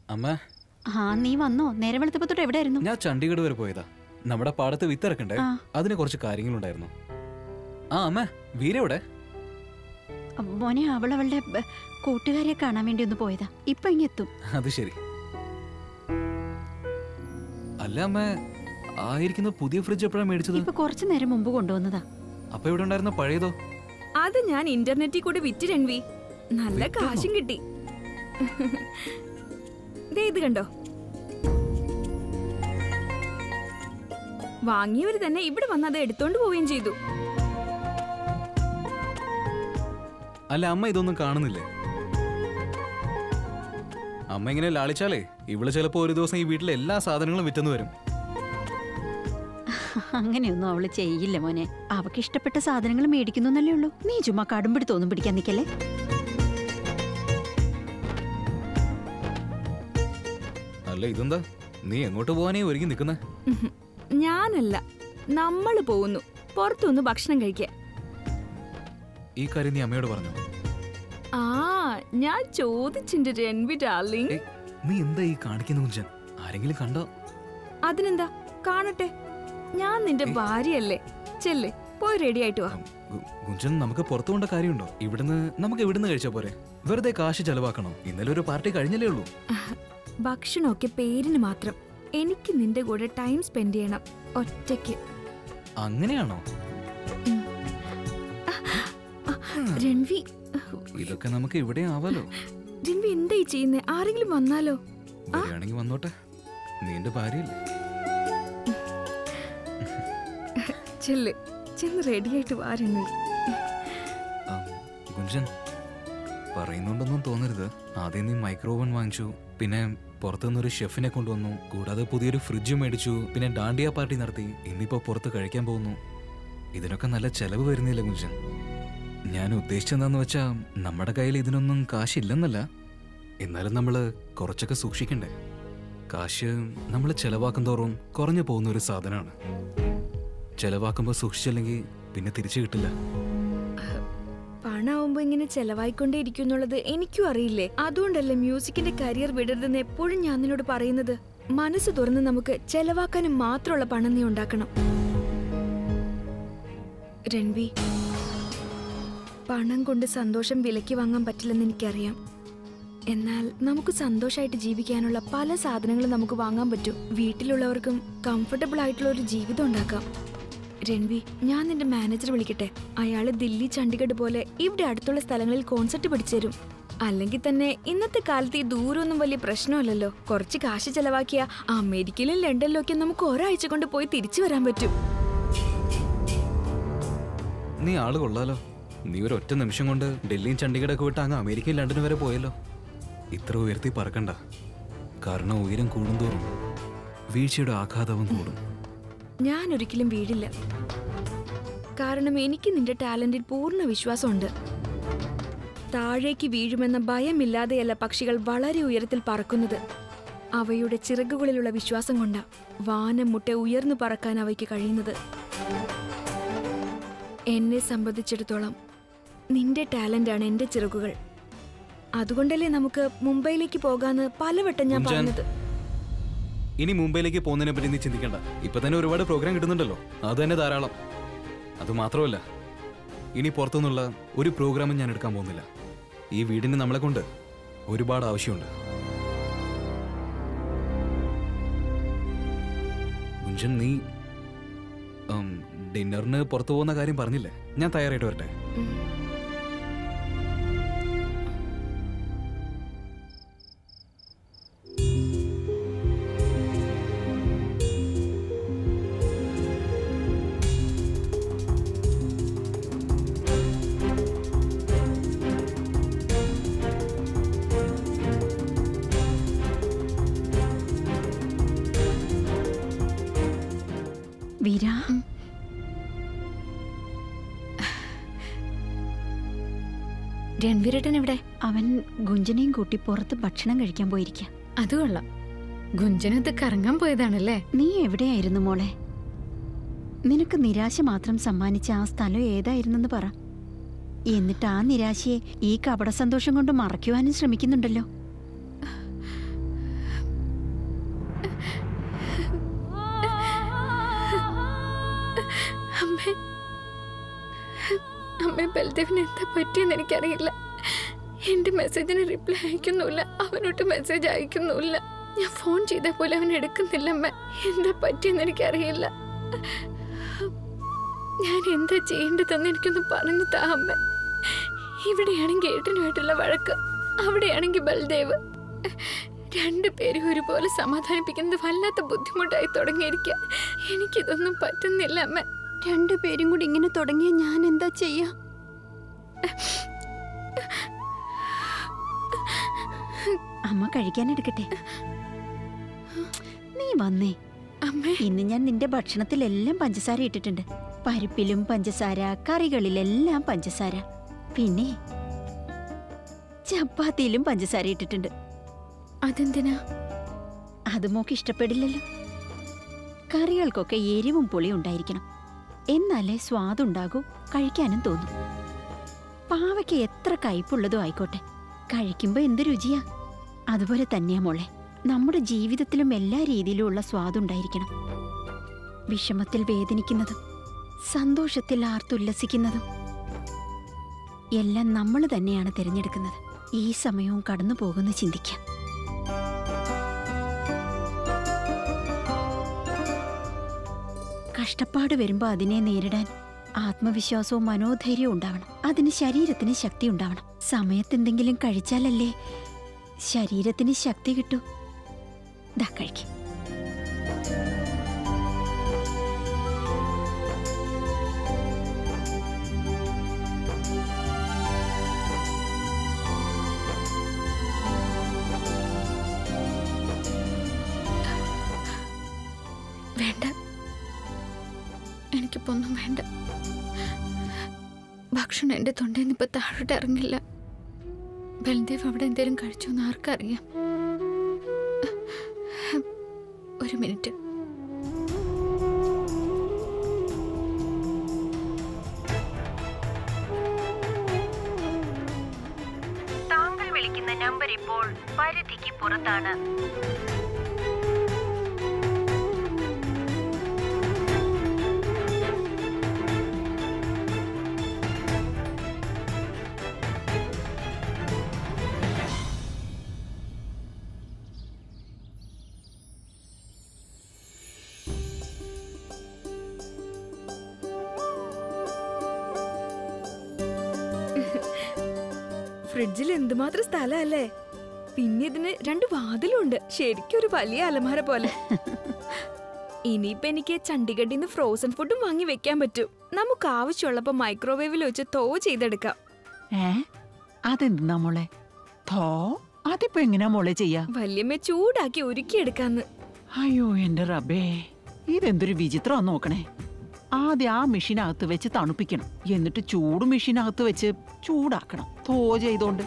അമ്മ ആ നീ വന്നോ നേരം വെളുത്തപ്പോ തൊട്ട് എവിടെയായിരുന്നു ഞാൻ ചണ്ഡീഗഡ് വരെ പോയതാ നമ്മുടെ പാടത്ത് വിത്തിറക്കണ്ടേ ആ. അതിന് കുറച്ച് കാര്യങ്ങളുണ്ടായിരുന്നു ആ അമ്മ വീര എവിടെ മോനെ അവൾ അവളുടെ ബ- കൂട്ടുകാരെ കാണാൻ വേണ്ടി ഒന്ന് പോയതാ ഇപ്പൊ ഇങ്ങെത്തും അത് ശരി അല്ല അമ്മ ആയിരിക്കുന്ന പുതിയ ഫ്രിഡ്ജ് എപ്പോഴാണ് മേടിച്ചത് ഇപ്പൊ കുറച്ചു നേരം മുമ്പ് കൊണ്ടുവന്നതാ അപ്പൊ ഇവിടെ ഉണ്ടായിരുന്ന പഴയതോ അത് ഞാൻ ഇന്റർനെറ്റിൽ കൂടി വിറ്റ് രൺവി നല്ല വിറ്റോ? കാശും കിട്ടി ദേ ഇത് കണ്ടോ വാങ്ങിയവര് തന്നെ ഇവിടെ വന്ന് അത് എടുത്തോണ്ട് പോവുകയും ചെയ്തു അല്ല അമ്മ ഇതൊന്നും കാണുന്നില്ലേ അമ്മ ഇങ്ങനെ ലാളിച്ചാലേ ഇവള് ചിലപ്പോ ഒരു ദിവസം ഈ വീട്ടിലെ എല്ലാ സാധനങ്ങളും വിറ്റെന്ന് വരും അങ്ങനെയൊന്നും അവള് ചെയ്യില്ല മോനെ അവക്ക് ഇഷ്ടപ്പെട്ട സാധനങ്ങൾ മേടിക്കുന്നല്ലേ ഉള്ളൂ നീ ചുമ്മാ കടുമ്പിടി തോന്നും പിടിക്കാൻ നിക്കല്ലേ അല്ല ഇതെന്താ നീ എങ്ങോട്ട് പോവാനേ ഒരുങ്ങി നിൽക്കുന്നേ ഉഹും. ഞാനല്ല നമ്മള് പോകുന്നു പുറത്തുനിന്ന് ഭക്ഷണം കഴിക്കാൻ ഈ കാര്യം നീ അമ്മയോട് പറഞ്ഞു ആ ഞാൻ ചോദിച്ചിട്ടുണ്ട് രൺവി ഡാർലിംഗ് ഏയ്, നീ എന്താ ഈ കാണിക്കുന്ന കുഞ്ചൻ ആരെങ്കിലും കണ്ടോ അതിനെന്താ കാണട്ടെ ഞാൻ നിന്റെ ഭാര്യയല്ലേ ചെല്ലേ പോയി റെഡി ആയിട്ട് വാ ഗു- ഗുഞ്ചൻ നമുക്ക് പുറത്തു കൊണ്ട കാര്യമുണ്ടോ ഇവിടുന്ന് നമുക്ക് ഇവിടുന്ന് കഴിച്ചാ പോരെ വെറുതെ കാശ് ചെലവാക്കണോ ഇന്നലെ ഒരു പാർട്ടി കഴിഞ്ഞല്ലേ ഉള്ളൂ ഭക്ഷണമൊക്കെ പേരിന് മാത്രം എനിക്ക് നിന്റെ കൂടെ ടൈം സ്പെൻഡ് ചെയ്യണം ഒറ്റയ്ക്ക് അങ്ങനെയാണോ രൺവി ഇതൊക്കെ നമുക്ക് ഇവിടെ ആവാലോ രൺവി എന്തായി ചെയ്യുന്നേ ആരെങ്കിലും വന്നാലോ വരികയാണെങ്കിൽ വന്നോട്ടെ നീ എന്റെ ഭാര്യയല്ലേ ചെല്ല് ചെന്ന് റെഡി ആയിട്ട് വാ രൺവി ആ, ഗുഞ്ചൻ പറയുന്നുണ്ടെന്നും തോന്നരുത് ആദ്യം നീ മൈക്രോവൺ വാങ്ങിച്ചു പിന്നെ പുറത്തുനിന്നൊരു ഷെഫിനെ കൊണ്ടുവന്നു കൂടാതെ പുതിയൊരു ഫ്രിഡ്ജ് മേടിച്ചു പിന്നെ ഡാണ്ടിയ പാർട്ടി നടത്തി ഇന്നിപ്പോ പുറത്ത് കഴിക്കാൻ പോകുന്നു ഇതിനൊക്കെ നല്ല ചെലവ് വരുന്നില്ല ഗുഞ്ചൻ ഞാൻ ഉദ്ദേശിച്ചെന്താന്ന് വെച്ചാ നമ്മുടെ കയ്യിൽ ഇതിനൊന്നും കാശില്ലെന്നല്ല എന്നാലും നമ്മള് കുറച്ചൊക്കെ സൂക്ഷിക്കണ്ടേ കാശ് നമ്മൾ ചെലവാക്കും തോറും കുറഞ്ഞു പോകുന്ന ഒരു സാധനമാണ് ചെലവാക്കുമ്പോൾ സൂക്ഷിച്ചില്ലെങ്കിൽ പിന്നെ തിരിച്ചു കിട്ടില്ല പണമാവുമ്പോ ഇങ്ങനെ ചെലവായിക്കൊണ്ടേ ഇരിക്കുന്നുള്ളത് എനിക്കും അറിയില്ലേ അതുകൊണ്ടല്ലേ മ്യൂസിക്കിന്റെ കരിയർ വിടരുതെന്ന് എപ്പോഴും ഞാൻ നിന്നോട് പറയുന്നത് മനസ്സ് തുറന്ന് നമുക്ക് ചെലവാക്കാനും മാത്രമുള്ള പണം നീ ഉണ്ടാക്കണം രൺവി പണം കൊണ്ട് സന്തോഷം വിലയ്ക്ക് വാങ്ങാൻ പറ്റില്ലെന്ന് എനിക്കറിയാം എന്നാൽ നമുക്ക് സന്തോഷമായിട്ട് ജീവിക്കാനുള്ള പല സാധനങ്ങളും നമുക്ക് വാങ്ങാൻ പറ്റും വീട്ടിലുള്ളവർക്കും കംഫർട്ടബിൾ ആയിട്ടുള്ള ഒരു ജീവിതം ഉണ്ടാക്കാം രൺവി ഞാൻ നിന്റെ മാനേജർ വിളിക്കട്ടെ അയാള് ദില്ലി ചണ്ഡീഗഡ് പോലെ ഇവിടെ അടുത്തുള്ള സ്ഥലങ്ങളിൽ കോൺസെർട്ട് പഠിച്ചു തരും അല്ലെങ്കിൽ തന്നെ ഇന്നത്തെ കാലത്ത് ഈ ദൂരമൊന്നും വലിയ പ്രശ്നമല്ലല്ലോ കുറച്ച് കാശ് ചെലവാക്കിയ അമേരിക്കയിലും ലണ്ടനിലും ഒക്കെ നമുക്ക് ഒരാഴ്ച കൊണ്ട് പോയി തിരിച്ചു വരാൻ പറ്റും നീ ആള് കൊള്ളാലോ നീ ഒരു ഒറ്റ നിമിഷം കൊണ്ട് ഡൽഹിയും ചണ്ഡീഗഡൊക്കെ വിട്ട് അങ്ങ് അമേരിക്കയും ലണ്ടനും വരെ പോയല്ലോ ഇത്ര ഉയർത്തി പറക്കണ്ട കാരണം ഉയരം കൂടുന്തോറും വീഴ്ചയുടെ ആഘാതവും കൂടും ഞാൻ ഒരിക്കലും വീടില്ല കാരണം എനിക്ക് നിന്റെ ടാലന്റിൽ പൂർണ്ണ വിശ്വാസമുണ്ട് താഴേക്ക് വീഴുമെന്ന ഭയമില്ലാതെയല്ല പക്ഷികൾ വളരെ ഉയരത്തിൽ പറക്കുന്നത് അവയുടെ ചിറകുകളിലുള്ള വിശ്വാസം കൊണ്ടാ വാനം മുട്ടെ ഉയർന്നു പറക്കാൻ അവയ്ക്ക് കഴിയുന്നത് എന്നെ സംബന്ധിച്ചിടത്തോളം നിന്റെ ടാലന്റാണ് എന്റെ ചിറകുകൾ അതുകൊണ്ടല്ലേ നമുക്ക് മുംബൈയിലേക്ക് പോകാന്ന് പലവട്ടം ഞാൻ കുഞ്ചൻ. പറഞ്ഞത് ഇനി മുംബൈയിലേക്ക് പോകുന്നതിനെ പറ്റി നീ ചിന്തിക്കണ്ട ഇപ്പൊ തന്നെ ഒരുപാട് പ്രോഗ്രാം കിട്ടുന്നുണ്ടല്ലോ അത് തന്നെ ധാരാളം അത് മാത്രമല്ല ഇനി പുറത്തുനിന്നുള്ള ഒരു പ്രോഗ്രാമും ഞാൻ എടുക്കാൻ പോകുന്നില്ല ഈ വീടിന് നമ്മളെ കൊണ്ട് ഒരുപാട് ആവശ്യമുണ്ട് കുഞ്ചൻ നീ ഉം, ഡിന്നറിന് പുറത്തു പോകുന്ന കാര്യം പറഞ്ഞില്ലേ ഞാൻ തയ്യാറായിട്ട് വരട്ടെ വീര രൺവീരേട്ടൻ എവിടെ അവൻ ഗുഞ്ചനെയും കൂട്ടി പുറത്ത് ഭക്ഷണം കഴിക്കാൻ പോയിരിക്ക അത് കൊള്ളാം ഗുഞ്ചനത്ത് കറങ്ങാൻ പോയതാണല്ലേ നീ എവിടെയായിരുന്നു മോളെ നിനക്ക് നിരാശ മാത്രം സമ്മാനിച്ച ആ സ്ഥലം ഏതായിരുന്നെന്ന് പറ എന്നിട്ട് ആ നിരാശയെ ഈ കപട സന്തോഷം കൊണ്ട് മറയ്ക്കുവാനും ശ്രമിക്കുന്നുണ്ടല്ലോ അമ്മ ബൽദേവിന് എന്താ പറ്റിയെന്ന് എനിക്കറിയില്ല എന്റെ മെസ്സേജിന് റിപ്ലൈ അയക്കുന്നുമില്ല അവനോട്ട് മെസ്സേജ് അയക്കുന്നുമില്ല ഞാൻ ഫോൺ ചെയ്താൽ പോലും അവൻ എടുക്കുന്നില്ല അമ്മ എന്താ പറ്റിയെന്ന് എനിക്കറിയില്ല ഞാൻ എന്താ ചെയ്യേണ്ടതെന്ന് എനിക്കൊന്ന് പറഞ്ഞു താ അമ്മ ഇവിടെയാണെങ്കിൽ ഏട്ടനുമായിട്ടുള്ള വഴക്ക് അവിടെയാണെങ്കിൽ ബൽദേവ് രണ്ടുപേരും ഒരുപോലെ സമാധാനിപ്പിക്കുന്നത് വല്ലാത്ത ബുദ്ധിമുട്ടായി തുടങ്ങിയിരിക്കുക എനിക്കിതൊന്നും പറ്റുന്നില്ല അമ്മ രണ്ടുപേരും കൂടി ഇങ്ങനെ തുടങ്ങിയ ഞാൻ എന്താ ചെയ്യാ അമ്മ കഴിക്കാനെടുക്കട്ടെ നീ വന്നേ അമ്മേ ഇന്ന് ഞാൻ നിന്റെ ഭക്ഷണത്തിലെല്ലാം പഞ്ചസാര ഇട്ടിട്ടുണ്ട് പരിപ്പിലും പഞ്ചസാര കറികളിലെല്ലാം പഞ്ചസാര പിന്നെ ചപ്പാത്തിയിലും പഞ്ചസാര ഇട്ടിട്ടുണ്ട് അതെന്തിനാ അത് മോക്ക് ഇഷ്ടപ്പെടില്ലല്ലോ കറികൾക്കൊക്കെ എരിവും പുളിയും ഉണ്ടായിരിക്കണം എന്നാലേ സ്വാദുണ്ടാകൂ കഴിക്കാനും തോന്നും പാവയ്ക്ക് എത്ര കയ്പുള്ളതും ആയിക്കോട്ടെ കഴിക്കുമ്പോ എന്ത് രുചിയാ അതുപോലെ തന്നെയാ മോളെ നമ്മുടെ ജീവിതത്തിലും എല്ലാ രീതിയിലുമുള്ള സ്വാദുണ്ടായിരിക്കണം വിഷമത്തിൽ വേദനിക്കുന്നതും സന്തോഷത്തിൽ ആർത്തുല്ലസിക്കുന്നതും എല്ലാം നമ്മൾ തന്നെയാണ് തിരഞ്ഞെടുക്കുന്നത് ഈ സമയവും കടന്നു പോകുന്ന ചിന്തിക്കാം കഷ്ടപ്പാട് വരുമ്പോ അതിനെ നേരിടാൻ ആത്മവിശ്വാസവും മനോധൈര്യവും ഉണ്ടാവണം അതിന് ശരീരത്തിന് ശക്തി ഉണ്ടാവണം സമയത്തെന്തെങ്കിലും കഴിച്ചാലല്ലേ ശരീരത്തിന് ശക്തി കിട്ടൂ ദാ കഴിക്ക് വേണ്ട എനിക്കിപ്പോ ഒന്നും വേണ്ട ഭക്ഷണം എന്റെ തൊണ്ടയിൽ നിന്ന് ഇപ്പൊ താഴോട്ട് ഇറങ്ങില്ല ബൽദേവ് അവിടെ എന്തേലും കഴിച്ചു എന്ന് ആർക്കറിയാം ഒരു മിനിറ്റ് താങ്കൾ വിളിക്കുന്ന നമ്പർ ഇപ്പോൾ പരിധിക്ക് പുറത്താണ് ഫ്രിഡ്ജിൽ എന്തുമാത്രം സ്ഥലമല്ലേ പിന്നെ ഇതിന് രണ്ട് വാതിലുണ്ട് ശരിക്കും ഒരു വലിയ അലമാര പോലെ ഇനിയിപ്പൊ എനിക്ക് ചണ്ഡീഗഡിൽ നിന്ന് ഫ്രോസൺ ഫുഡും വാങ്ങി വെക്കാൻ പറ്റും നമുക്ക് ആവശ്യമുള്ളപ്പോ മൈക്രോവേവിൽ വെച്ച് തോ ചെയ്തെടുക്കാം ഏ അതെന്താ മോളെ തോ അതിപ്പോ എങ്ങനെയാ മോളെ ചെയ്യാ വല്യമ്മ ചൂടാക്കി ഉരുക്കിയെടുക്കാന്ന് അയ്യോ എന്റെ റബ്ബേ ഇതെന്തൊരു വിചിത്രം നോക്കണേ ആദ്യം ആ മെഷീനകത്ത് വെച്ച് തണുപ്പിക്കണം എന്നിട്ട് ചൂട് മെഷീനകത്ത് വെച്ച് ചൂടാക്കണം തോ ചെയ്തോണ്ട്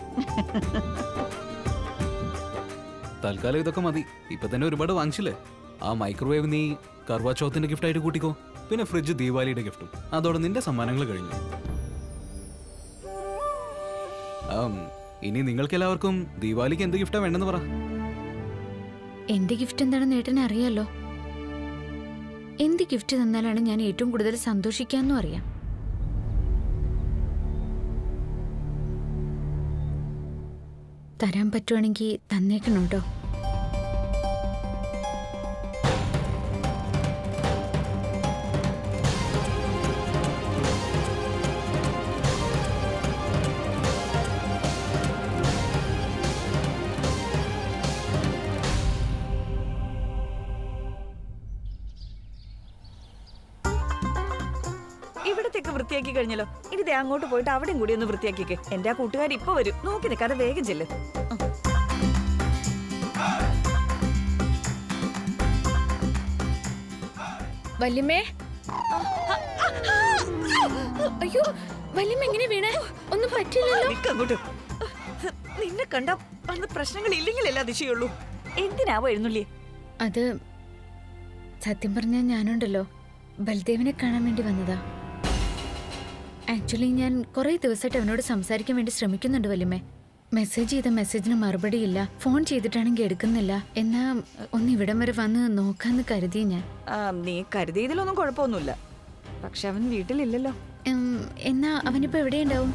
തൽക്കാലം ഇതൊക്കെ മതി ഇപ്പൊ തന്നെ ഒരുപാട് വാങ്ങിച്ചില്ലേ ആ മൈക്രോവേവ് നീ കർവാചൗത്തിന്റെ ഗിഫ്റ്റ് ആയിട്ട് കൂട്ടിക്കോ പിന്നെ ഫ്രിഡ്ജ് ദീപാവലിയുടെ ഗിഫ്റ്റും അതോടെ നിന്റെ സമ്മാനങ്ങൾ കഴിഞ്ഞു ആം, ഇനി നിങ്ങൾക്ക് എല്ലാവർക്കും ദീപാവലിക്ക് എന്ത് ഗിഫ്റ്റാ വേണ്ടെന്ന് പറ എന്റെ ഗിഫ്റ്റ് എന്താണെന്ന് ഏട്ടനെ അറിയാലോ എന്ത് ഗിഫ്റ്റ് തന്നാലാണ് ഞാൻ ഏറ്റവും കൂടുതൽ സന്തോഷിക്കാന്നും അറിയാം തരാൻ പറ്റുവാണെങ്കിൽ തന്നേക്കണം കേട്ടോ ഇവിടത്തേക്ക് വൃത്തിയാക്കി കഴിഞ്ഞല്ലോ ഇനി ദേ അങ്ങോട്ട് പോയിട്ട് അവിടെയും കൂടി ഒന്ന് വൃത്തിയാക്കിക്കേ എന്റെ ആ കൂട്ടുകാർ ഇപ്പൊ വരും നോക്കി നിൽക്കാതെ വേഗം ചെല്ല് വല്യമ്മേ അയ്യോ വല്യമ്മ എങ്ങനെ വീണേ ഒന്നും പറ്റില്ലല്ലോ നിക്ക് അങ്ങോട്ട് നിന്നെ കണ്ട അന്ന് പ്രശ്നങ്ങൾ ഇല്ലെങ്കിലല്ല അതിശയുള്ളൂ എന്തിനാവോ എഴുന്നള്ളിയേ അത് സത്യം പറഞ്ഞാൽ ഞാനുണ്ടല്ലോ ബൽദേവിനെ കാണാൻ വേണ്ടി വന്നതാ ആക്ച്വലി ഞാൻ കുറേ ദിവസമായിട്ട് അവനോട് സംസാരിക്കാൻ വേണ്ടി ശ്രമിക്കുന്നുണ്ട് വല്യമ്മേ മെസ്സേജ് ചെയ്ത മെസ്സേജിന് മറുപടിയില്ല ഫോൺ ചെയ്തിട്ടാണെങ്കിൽ എടുക്കുന്നില്ല എന്നാ ഒന്ന് ഇവിടം വരെ വന്ന് നോക്കാന്ന് കരുതി ഞാൻ ആ, നീ കരുതിയതിലൊന്നും കുഴപ്പമൊന്നുമില്ല പക്ഷെ അവൻ വീട്ടിലില്ലല്ലോ ഉം, എന്നാ അവനിപ്പോ എവിടെയുണ്ടാവും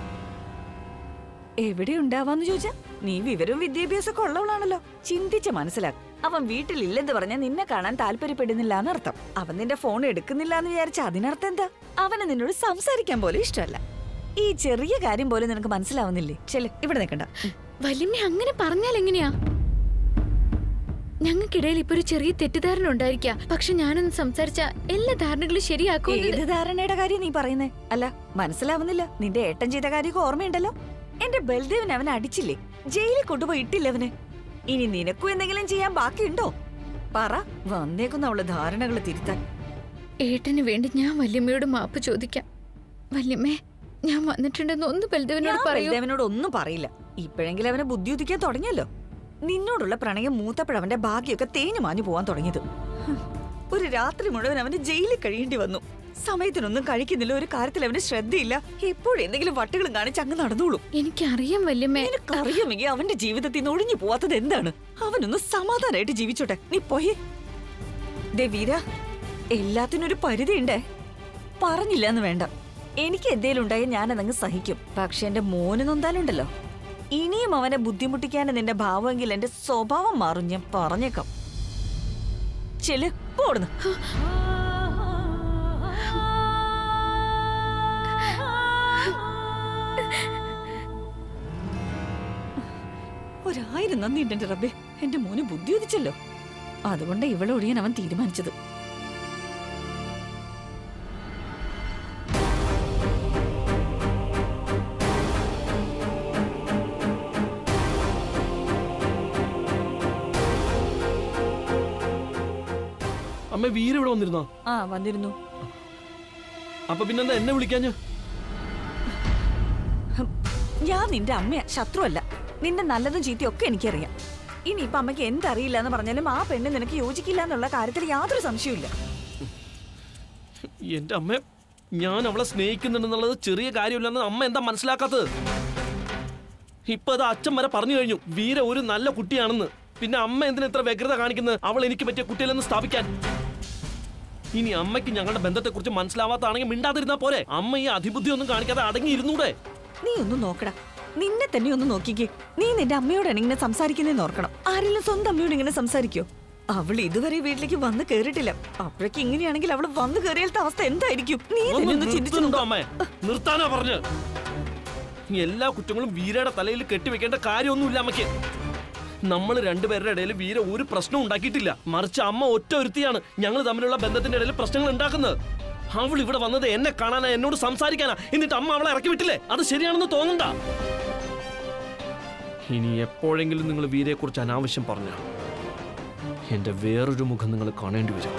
എവിടെ ഉണ്ടാവാന്ന് ചോദിച്ചാ നീ വിവരവും വിദ്യാഭ്യാസമൊക്കെ ഉള്ളവളാണല്ലോ ചിന്തിച്ച് മനസ്സിലാക്കും അവൻ വീട്ടിലില്ലെന്ന് പറഞ്ഞാൽ നിന്നെ കാണാൻ താല്പര്യപ്പെടുന്നില്ല എന്നർത്ഥം അവൻ നിന്റെ ഫോൺ എടുക്കുന്നില്ല എന്ന് വിചാരിച്ച അതിനർത്ഥം എന്താ അവന് നിന്നോട് സംസാരിക്കാൻ പോലും ഇഷ്ടമല്ല ഈ ചെറിയ കാര്യം പോലും നിനക്ക് മനസ്സിലാവുന്നില്ലേ ചെല് ഇവിടെ നിൽക്കണ്ട വല്യമ്മ അങ്ങനെ പറഞ്ഞാൽ എങ്ങനെയാ ഞങ്ങൾക്കിടയിൽ ഇപ്പൊ ഒരു ചെറിയ തെറ്റിദ്ധാരണ ഉണ്ടായിരിക്കാം പക്ഷെ ഞാനൊന്ന് സംസാരിച്ച എല്ലാ ധാരണകളും ശരിയാക്കും ഏത് ധാരണയുടെ കാര്യം നീ പറയുന്നേ അല്ല മനസ്സിലാവുന്നില്ല നിന്റെ ഏട്ടൻ ചെയ്ത കാര്യമൊക്കെ ഓർമ്മയുണ്ടല്ലോ എന്റെ ബൽദേവൻ അവനെ അടിച്ചില്ലേ ജയിലിൽ കൊണ്ടുപോയി ഇട്ടില്ല അവന് ഇനി നിനക്കും എന്തെങ്കിലും ചെയ്യാൻ ബാക്കിയുണ്ടോ പറ വന്നേക്കുന്ന അവള് ധാരണകൾ തിരുത്താൻ ഏട്ടന് വേണ്ടി ഞാൻ വല്യമ്മയോട് മാപ്പ് ചോദിക്കാം വല്യമ്മേ ഞാൻ വന്നിട്ടുണ്ടെന്ന് ഒന്ന് ബൽദേവനോട് ഞാൻ പറയൂ ബൽദേവനോട് ഒന്നും പറയില്ല ഇപ്പോഴെങ്കിലും അവനെ ബുദ്ധി ഉദിക്കാൻ തുടങ്ങിയല്ലോ നിന്നോടുള്ള പ്രണയം മൂത്തപ്പോഴവന്റെ ഭാഗ്യമൊക്കെ തേഞ്ഞു മാഞ്ഞു പോവാൻ തുടങ്ങിയത് ഹും. ഒരു രാത്രി മുഴുവൻ അവന് ജയിലിൽ കഴിയേണ്ടി വന്നു സമയത്തിനൊന്നും കഴിക്കുന്നില്ല ഒരു കാര്യത്തിൽ അവന് ശ്രദ്ധയില്ല എപ്പോഴും എന്തെങ്കിലും വട്ടുകളും കാണിച്ച് അങ്ങ് നടന്നോളൂ എനിക്കറിയാം വല്യമ്മേ നിനക്കറിയാമെങ്കിൽ അവന്റെ ജീവിതത്തിൽ നിന്ന് ഒഴിഞ്ഞു പോവാത്തത് എന്താണ് അവനൊന്ന് സമാധാനമായിട്ട് ജീവിച്ചോട്ടെ നീ പോയേ ദേ വീര എല്ലാത്തിനും ഒരു പരിധിയുണ്ടേ പറഞ്ഞില്ല എന്ന് വേണ്ട എനിക്ക് എന്തേലും ഉണ്ടായി ഞാനതങ്ങ് സഹിക്കും പക്ഷെ എന്റെ മോന് നൊന്താലുണ്ടല്ലോ ഇനിയും അവനെ ബുദ്ധിമുട്ടിക്കാൻ നിന്റെ ഭാവമെങ്കിൽ എന്റെ സ്വഭാവം മാറും ഞാൻ പറഞ്ഞേക്കാം ചെല് പോടുന്നു ഒരായിരം നന്ദിയുണ്ട് എന്റെ റബ്ബേ എന്റെ മോന് ബുദ്ധി ഉദിച്ചല്ലോ അതുകൊണ്ട് ഇവളെ ഒഴിയാൻ അവൻ തീരുമാനിച്ചത് അമ്മ വീര ഇവിടെ വന്നിരുന്നോ ആ വന്നിരുന്നു അപ്പൊ പിന്നെന്താ എന്നെ വിളിക്കാഞ്ഞു ഹും, ഞാൻ നിന്റെ അമ്മയാ ശത്രുവല്ല നിന്റെ നല്ലതും ചീത്തയും ഒക്കെ എനിക്കറിയാം ഇനിയിപ്പൊ അമ്മയ്ക്ക് എന്തറിയില്ല എന്ന് പറഞ്ഞാലും ആ പെണ്ണ് നിനക്ക് യോജിക്കില്ല എന്നുള്ള കാര്യത്തിൽ യാതൊരു സംശയവുമില്ല എന്റെ അമ്മ ഞാൻ അവളെ സ്നേഹിക്കുന്നുണ്ടെന്നുള്ളത് ചെറിയ കാര്യമില്ലെന്ന് അമ്മ എന്താ മനസ്സിലാക്കാത്തത് ഇപ്പൊ അത് അച്ഛൻ വരെ പറഞ്ഞു കഴിഞ്ഞു വീര ഒരു നല്ല കുട്ടിയാണെന്ന് പിന്നെ അമ്മ എന്തിനാ ഇത്ര വ്യഗ്രത കാണിക്കുന്നത് അവൾ എനിക്ക് പറ്റിയ കുട്ടിയല്ലെന്ന് സ്ഥാപിക്കാൻ ഇനി അമ്മയ്ക്ക് ഞങ്ങളുടെ ബന്ധത്തെക്കുറിച്ച് മനസ്സിലാവാത്താണെങ്കിൽ മിണ്ടാതിരുന്നാ പോരെ അമ്മ ഈ അതിബുദ്ധി ഒന്നും കാണിക്കാതെ അടങ്ങിയിരുന്നൂടെ നീ ഒന്ന് നോക്കടാ നിന്നെ തന്നെ ഒന്ന് നോക്കിക്കേ നീ നിന്റെ അമ്മയോടാണ് ഇങ്ങനെ സംസാരിക്കുന്നതെന്ന് ഓർക്കണം ആരെങ്കിലും സ്വന്തം അമ്മയോട് ഇങ്ങനെ സംസാരിക്കോ അവൾ ഇതുവരെ വീട്ടിലേക്ക് വന്ന് കേറിയിട്ടില്ല അപ്പോഴേക്ക് ഇങ്ങനെയാണെങ്കിൽ അവൾ വന്നു കയറിയാലത്തെ അവസ്ഥ എന്തായിരിക്കും നീ തന്നെ ഒന്ന് ഒന്ന് ചിന്തിച്ചു നിർത്തുന്നുണ്ടോ നോക്കാം അമ്മേ നിർത്താനാ പറഞ്ഞ് ഈ എല്ലാ കുറ്റങ്ങളും വീരയുടെ തലയിൽ കെട്ടിവെക്കേണ്ട കാര്യമൊന്നുമില്ല അമ്മയ്ക്ക് നമ്മൾ രണ്ടുപേരുടെ ഇടയിൽ വീര ഒരു പ്രശ്നം ഉണ്ടാക്കിയിട്ടില്ല മറിച്ച് അമ്മ ഒറ്റ ഒരുത്തിയാണ് ഞങ്ങൾ തമ്മിലുള്ള ബന്ധത്തിന്റെ ഇടയിൽ പ്രശ്നങ്ങൾ ഉണ്ടാക്കുന്നത് അവൾ ഇവിടെ വന്നത് എന്നെ കാണാനാ എന്നോട് സംസാരിക്കാനാ എന്നിട്ട് അമ്മ അവളെ ഇറക്കി വിട്ടില്ലേ അത് ശരിയാണെന്ന് തോന്നണ്ട ഇനി എപ്പോഴെങ്കിലും നിങ്ങൾ വീരയെ കുറിച്ച് അനാവശ്യം പറഞ്ഞ എന്റെ വേറൊരു മുഖം നിങ്ങൾ കാണേണ്ടി വരും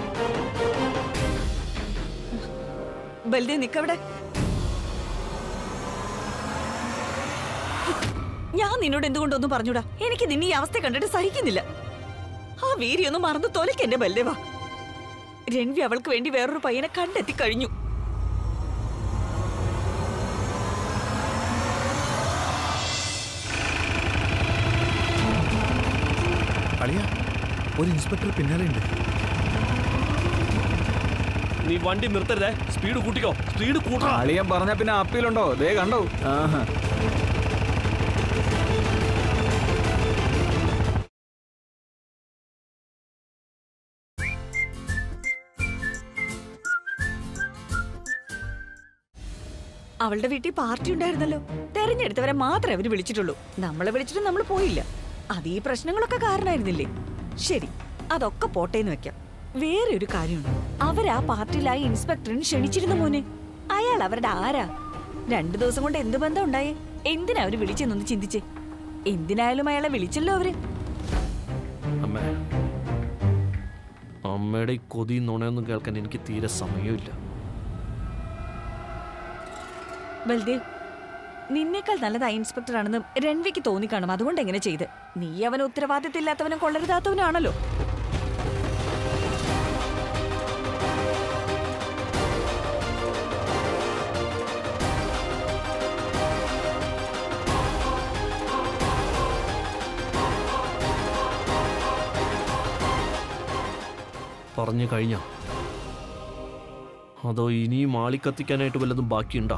ബൽദേ നിക്കവിടെ ഞാൻ നിന്നോട് എന്തുകൊണ്ടൊന്നും പറഞ്ഞൂടാ എനിക്ക് നിന്നെ ഈ അവസ്ഥ കണ്ടിട്ട് സഹിക്കുന്നില്ല ആ വീരിയൊന്നും മറന്നു തൊലയ്ക്ക് എന്റെ ബൽദേവാ രൺവി അവൾക്ക് വേണ്ടി വേറൊരു പയ്യനെ കണ്ടെത്തി കഴിഞ്ഞു അളിയ ഒരു ഇൻസ്പെക്ടർ പിന്നാലെ ഉണ്ട് നീ വണ്ടി നിർത്തരുതേ സ്പീഡ് കൂട്ടിക്കോ സ്പീഡ് കൂട്ടാ അളിയൻ പറഞ്ഞ പിന്നെ അപ്പീലുണ്ടോ ദേ കണ്ടോ ആഹാ അവളുടെ വീട്ടിൽ പാർട്ടി ഉണ്ടായിരുന്നല്ലോ തെരഞ്ഞെടുത്തവരെ മാത്രമേ അവര് വിളിച്ചിട്ടുള്ളൂ നമ്മളെ വിളിച്ചിട്ട് നമ്മൾ പോയില്ല അത് ഈ പ്രശ്നങ്ങളൊക്കെ കാരണമായിരുന്നില്ലേ ശരി അതൊക്കെ പോട്ടേന്ന് വെക്കാം വേറെ ഒരു കാര്യമുണ്ട് അവരാ പാർട്ടിയിലായി ഇൻസ്പെക്ടറിന് ക്ഷണിച്ചിരുന്നു മോനെ അയാൾ അവരുടെ ആരാ രണ്ടു ദിവസം കൊണ്ട് എന്ത് ബന്ധം ഉണ്ടായേ എന്തിനാ അവര് വിളിച്ചെന്നൊന്ന് ചിന്തിച്ചേ എന്തിനായാലും അയാളെ വിളിച്ചല്ലോ അവര് അമ്മേ അമ്മയുടെ ഈ കൊതി നുണയൊന്നും കേൾക്കാൻ എനിക്ക് തീരെ സമയമില്ല ബൽദേവ് നിന്നേക്കാൾ നല്ലത് ആ ഇൻസ്പെക്ടർ ആണെന്ന് രൺവിക്ക് തോന്നിക്കാണും അതുകൊണ്ട് എങ്ങനെ ചെയ്ത് നീ അവൻ ഉത്തരവാദിത്തമില്ലാത്തവനും കൊള്ളരുതാത്തവനാണല്ലോ പറഞ്ഞു കഴിഞ്ഞ അതോ ഇനിയും ആളിക്കത്തിക്കാനായിട്ട് വല്ലതും ബാക്കിയുണ്ടോ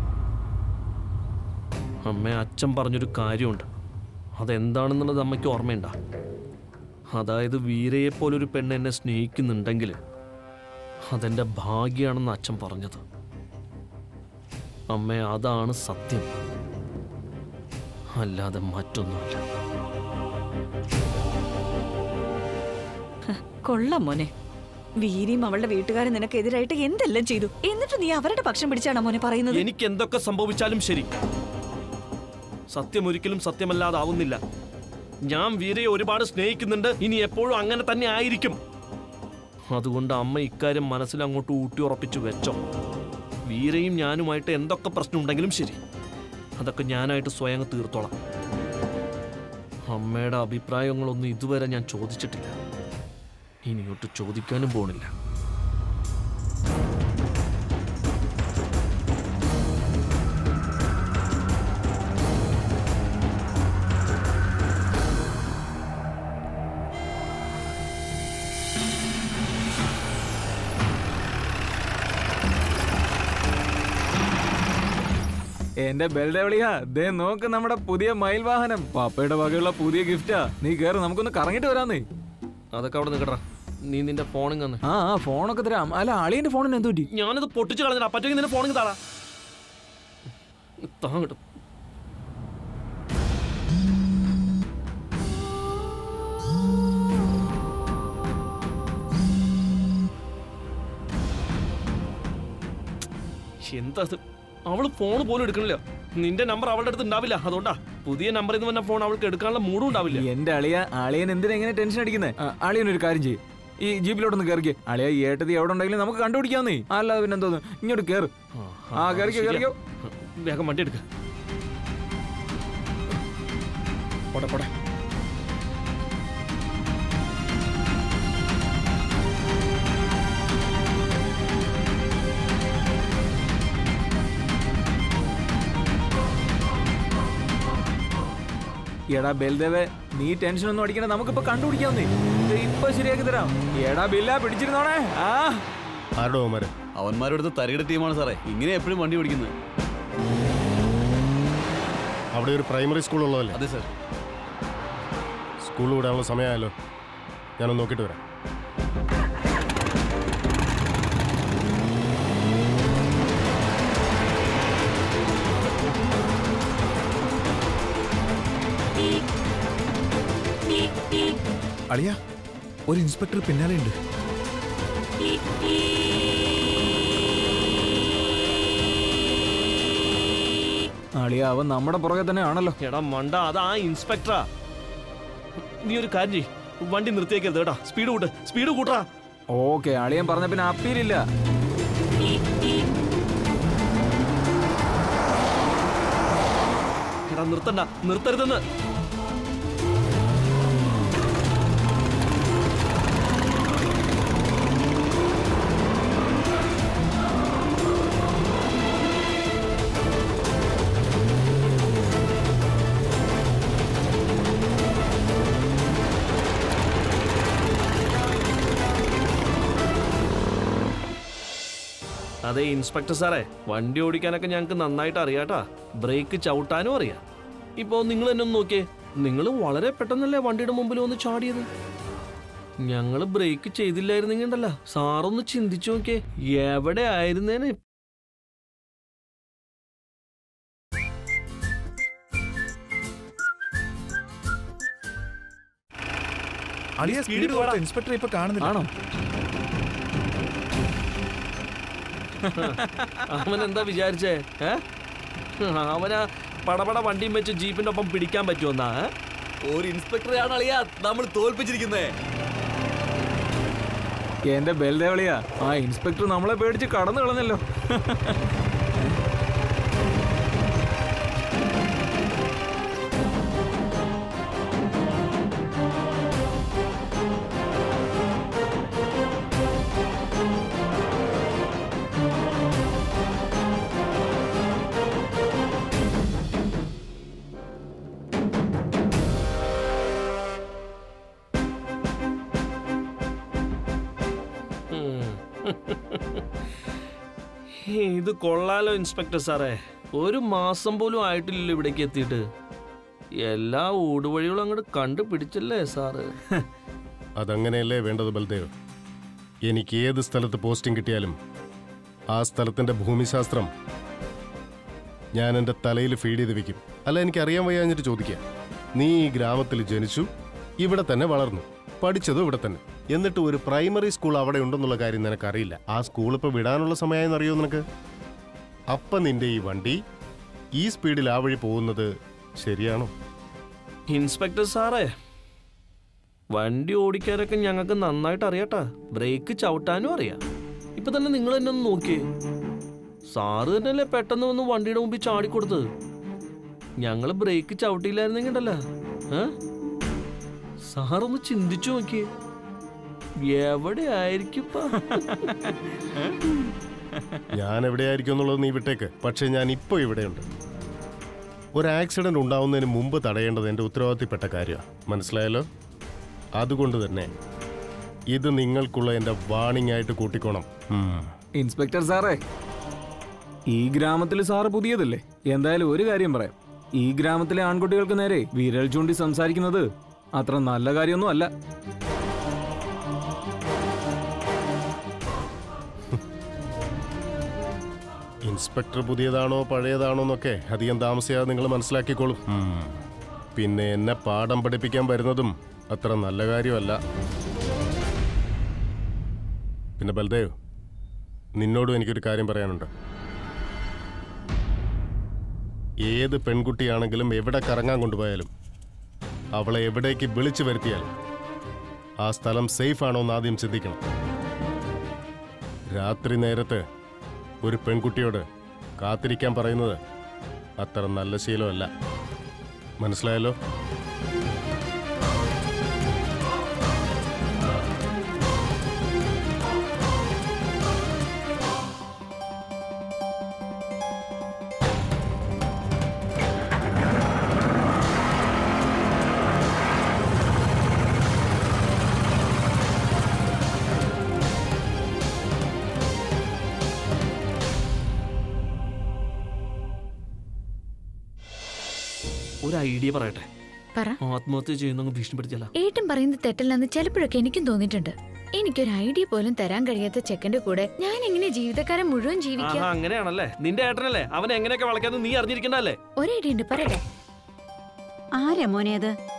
അമ്മ അച്ഛൻ പറഞ്ഞൊരു കാര്യമുണ്ട് അതെന്താണെന്നുള്ളത് അമ്മയ്ക്ക് ഓർമ്മയുണ്ടോ അതായത് വീരയെ പോലൊരു പെണ്ണ് എന്നെ സ്നേഹിക്കുന്നുണ്ടെങ്കിൽ അതെൻ്റെ ഭാഗ്യമാണെന്ന് അച്ഛൻ പറഞ്ഞത് അമ്മ അതാണ് സത്യം അല്ലാതെ മറ്റൊന്നുമല്ല കൊള്ളാം മോനെ വീരിയും അവളുടെ വീട്ടുകാരും നിനക്കെതിരായിട്ട് എന്തെല്ലാം ചെയ്തു എന്നിട്ട് നീ അവരുടെ പക്ഷം പിടിച്ചാണോ മോനെ പറയുന്നത് എനിക്ക് എന്തൊക്കെ സംഭവിച്ചാലും ശരി സത്യം ഒരിക്കലും സത്യമല്ലാതാവുന്നില്ല ഞാൻ വീരയെ ഒരുപാട് സ്നേഹിക്കുന്നുണ്ട് ഇനി എപ്പോഴും അങ്ങനെ തന്നെ ആയിരിക്കും അതുകൊണ്ട് അമ്മ ഇക്കാര്യം മനസ്സിൽ അങ്ങോട്ട് ഊട്ടി ഉറപ്പിച്ചു വെച്ചോ വീരയും ഞാനുമായിട്ട് എന്തൊക്കെ പ്രശ്നം ഉണ്ടെങ്കിലും ശരി അതൊക്കെ ഞാനായിട്ട് സ്വയം അങ്ങ് തീർത്തോളാം അമ്മയുടെ അഭിപ്രായങ്ങളൊന്നും ഇതുവരെ ഞാൻ ചോദിച്ചിട്ടില്ല ഇനിയോട്ട് ചോദിക്കാനും പോണില്ല എന്റെ ബെൽഡെവിളിയാ ദേ നോക്ക് നമ്മുടെ പുതിയ മയിൽ വാഹനം പാപ്പയുടെ വകയുള്ള പുതിയ ഗിഫ്റ്റാ നീ കേറ് നമുക്കൊന്ന് കറങ്ങിട്ട് വരാന്നേ അതൊക്കെ അവിടെ നിൽക്കട്ടാ നീ നിന്റെ ഫോണിങ് തന്നെ ആ ആ ഫോണൊക്കെ തരാം അല്ല അളിയന്റെ ഫോണിന് എന്ത് പറ്റി ഞാനിത് പൊട്ടിച്ച് കളഞ്ഞാ പറ്റുമെങ്കിൽ നിന്റെ ഫോണിങ് താടാ താ കിട്ടും എന്താ ഇത്? അവള് ഫോൺ പോലും എടുക്കണില്ല നിന്റെ നമ്പർ അവളുടെ അടുത്ത് ഉണ്ടാവില്ല അതുകൊണ്ടാ പുതിയ നമ്പറിൽ നിന്ന് വന്ന ഫോൺ അവൾക്ക് എടുക്കാനുള്ള മൂഡും ഉണ്ടാവില്ല എന്റെ അളിയ അളിയൻ എന്തിനാ ഇങ്ങനെ ടെൻഷൻ അടിക്കുന്നത് അളിയൻ ഒരു കാര്യം ചെയ്യും ഈ ജീപ്പിലോട്ടൊന്ന് കയറിക്കേ അളിയ ഈ ഏട്ടതി എവിടെ ഉണ്ടെങ്കിലും നമുക്ക് കണ്ടുപിടിക്കാന്നേ അല്ലാതെ പിന്നെ എന്തോന്ന് ഇങ്ങോട്ട് കേറ് ആ കയറിക്കോ കയറിക്കോ വേഗം വണ്ടി എടുക്ക പോടെ പോടെ എടാ ബൽദേവേ നീ ടെൻഷൻ ഒന്നും അടിക്കണ്ട നമുക്കിപ്പോ കണ്ടുപിടിക്കാന്നേ ദേ ഇപ്പൊ ശരിയാക്കി തരാം എടാ ബില്ല പിടിച്ചിരുന്നോണേ ആ ആരുടെ അവന്മാര് അവന്മാരുടെ തരകിട ടീമാണ് സാറേ ഇങ്ങനെ എപ്പോഴും വണ്ടി ഓടിക്കുന്നത് അവിടെ ഒരു പ്രൈമറി സ്കൂൾ ഉള്ളതല്ലേ അതെ സാർ സ്കൂൾ വിടാനുള്ള സമയമായല്ലോ ഞാനൊന്ന് നോക്കിയിട്ട് വരാം അളിയ ഒരു ഇൻസ്പെക്ടർ പിന്നാലെ ഉണ്ട് അളിയ അവൻ നമ്മുടെ പുറകെ തന്നെ ആണല്ലോ എടാ മണ്ട അത് ആ ഇൻസ്പെക്ടറാ നീ ഒരു കാര്യം ചെയ്യ് വണ്ടി നിർത്തിയേക്കരുത് കേട്ടാ സ്പീഡ് കൂട്ട് സ്പീഡ് കൂട്ടാ ഓക്കെ അളിയൻ പറഞ്ഞ പിന്നെ അപ്പീലില്ല എടാ നിർത്തണ്ട നിർത്തരുതെന്ന് അതെ ഇൻസ്പെക്ടർ സാറേ വണ്ടി ഓടിക്കാനൊക്കെ ഞങ്ങൾക്ക് നന്നായിട്ട് അറിയാട്ടാ ബ്രേക്ക് ചവിട്ടാനും അറിയാം ഇപ്പോൾ നിങ്ങൾ എന്നെ ഒന്ന് നോക്കിയേ നിങ്ങൾ വളരെ പെട്ടെന്നല്ലേ വണ്ടിയുടെ മുമ്പിൽ വന്ന് ചാടിയത് ഞങ്ങൾ ബ്രേക്ക് ചെയ്തില്ലായിരുന്നെങ്കിൽ ഉണ്ടല്ലോ സാറൊന്ന് ചിന്തിച്ചു നോക്കിയേ എവിടെ ആയിരുന്നേനെ അളിയ സ്പീഡ് ഇൻസ്പെക്ടർ ഇപ്പൊ കാണുന്നില്ല ആണോ അവൻ എന്താ വിചാരിച്ചേ ഏ അവനാ പടപട വണ്ടിയും വെച്ച് ജീപ്പിന്റെ ഒപ്പം പിടിക്കാൻ പറ്റുമെന്നാ ഏ? ഒരു ഇൻസ്പെക്ടറെയാണ് അളിയ നമ്മൾ തോൽപ്പിച്ചിരിക്കുന്നത് എന്റെ ബൽദേവളിയാ ആ ഇൻസ്പെക്ടർ നമ്മളെ പേടിച്ച് കടന്നു കളഞ്ഞല്ലോ ഉം. ഇത് കൊള്ളാലോ ഇൻസ്പെക്ടർ സാറേ ഒരു മാസം പോലും ആയിട്ടില്ലല്ലോ ഇവിടേക്ക് എത്തിയിട്ട് എല്ലാ ഊടുവഴികളും അങ്ങോട്ട് കണ്ടുപിടിച്ചല്ലേ സാറ് അതങ്ങനെയല്ലേ വേണ്ടത് ബൽദേവ് എനിക്ക് ഏത് സ്ഥലത്ത് പോസ്റ്റിംഗ് കിട്ടിയാലും ആ സ്ഥലത്തിന്റെ ഭൂമിശാസ്ത്രം ഞാൻ എൻ്റെ തലയിൽ ഫീഡ് ചെയ്ത് വെക്കും അല്ല എനിക്ക് അറിയാൻ വയ്യാഞ്ഞിട്ട് ചോദിക്കാം നീ ഈ ഗ്രാമത്തിൽ ജനിച്ചു ഇവിടെ തന്നെ വളർന്നു പഠിച്ചതും ഇവിടെ തന്നെ എന്നിട്ട് ഒരു പ്രൈമറി സ്കൂൾ അവിടെ ഉണ്ടെന്നുള്ള കാര്യം നിനക്കറിയില്ല ആ സ്കൂൾ ഇപ്പോൾ വിടാനുള്ള സമയമായെന്ന് അറിയോ നിനക്ക് അപ്പം നിന്റെ ഈ വണ്ടി ഈ സ്പീഡിൽ ആ വഴി പോകുന്നത് ശരിയാണോ ഇൻസ്പെക്ടർ സാറേ വണ്ടി ഓടിക്കാനൊക്കെ ഞങ്ങൾക്ക് നന്നായിട്ട് അറിയാട്ടാ ബ്രേക്ക് ചവിട്ടാനും അറിയാം ഇപ്പൊ തന്നെ നിങ്ങൾ തന്നെ ഒന്ന് നോക്കിയേ സാറ് തന്നെയല്ലേ പെട്ടെന്ന് വന്ന് വണ്ടിയുടെ മുമ്പിൽ ചാടിക്കൊടുത്തത് ഞങ്ങൾ ബ്രേക്ക് ചവിട്ടിയില്ലായിരുന്നെങ്കിൽ ഉണ്ടല്ലോ ഏ സാറൊന്ന് ചിന്തിച്ചു നോക്കിയേ എവിടെ ആയിരിക്കും ഇപ്പൊ? ഞാൻ എവിടെയായിരിക്കും എന്നുള്ളത് നീ വിട്ടേക്ക് പക്ഷേ ഞാൻ ഇപ്പോൾ ഇവിടെയുണ്ട് ഒരു ആക്സിഡന്റ് ഉണ്ടാവുന്നതിന് മുമ്പ് തടയേണ്ടത് എൻ്റെ ഉത്തരവാദിത്തപ്പെട്ട കാര്യമാണ് മനസ്സിലായല്ലോ അതുകൊണ്ട് തന്നെ ഇത് നിങ്ങൾക്കുള്ള എൻ്റെ വാണിംഗ് ആയിട്ട് കൂട്ടിക്കോണം ഉം. ഇൻസ്പെക്ടർ സാറേ ഈ ഗ്രാമത്തിൽ സാറ് പുതിയതല്ലേ എന്തായാലും ഒരു കാര്യം പറയാം ഈ ഗ്രാമത്തിലെ ആൺകുട്ടികൾക്ക് നേരെ വിരൽ ചൂണ്ടി സംസാരിക്കുന്നത് അത്ര നല്ല കാര്യമൊന്നും അല്ല ഇൻസ്പെക്ടർ പുതിയതാണോ പഴയതാണോ എന്നൊക്കെ അധികം താമസിയാതെ നിങ്ങൾ മനസ്സിലാക്കിക്കോളും ഉം. പിന്നെ എന്നെ പാഠം പഠിപ്പിക്കാൻ വരുന്നതും അത്ര നല്ല കാര്യമല്ല പിന്നെ ബൽദേവ് നിന്നോടും എനിക്കൊരു കാര്യം പറയാനുണ്ട് ഏത് പെൺകുട്ടിയാണെങ്കിലും എവിടെ കറങ്ങാൻ കൊണ്ടുപോയാലും അവളെ എവിടേക്ക് വിളിച്ചു വരുത്തിയാലും ആ സ്ഥലം സേഫ് ആണോ എന്ന് ആദ്യം ചിന്തിക്കണം രാത്രി നേരത്ത് ഒരു പെൺകുട്ടിയോട് കാത്തിരിക്കാൻ പറയുന്നത് അത്ര നല്ല ശീലമല്ല മനസ്സിലായല്ലോ ഒരു ഐഡിയ പറയട്ടെ പറ ആത്മഹത്യ ചെയ്യുന്ന ഭീഷണിപ്പെടുത്തിയല്ല ഏട്ടൻ പറയുന്നത് തെറ്റല്ലെന്ന് ചിലപ്പോഴൊക്കെ എനിക്കും തോന്നിയിട്ടുണ്ട് എനിക്കൊരു ഐഡിയ പോലും തരാൻ കഴിയാത്ത ചെക്കന്റെ കൂടെ ഞാൻ എങ്ങനെ ജീവിതക്കാരൻ മുഴുവൻ ജീവിക്കാം ആഹാ അങ്ങനെയാണല്ലേ നിന്റെ ഏട്ടനല്ലേ അവൻ എങ്ങനെയൊക്കെ വളയ്ക്കാന്ന് നീ അറിഞ്ഞിരിക്കണ്ടല്ലേ ഒരു ഐഡിയ ഉണ്ട് പറയട്ടെ ആരാ മോനെ അത്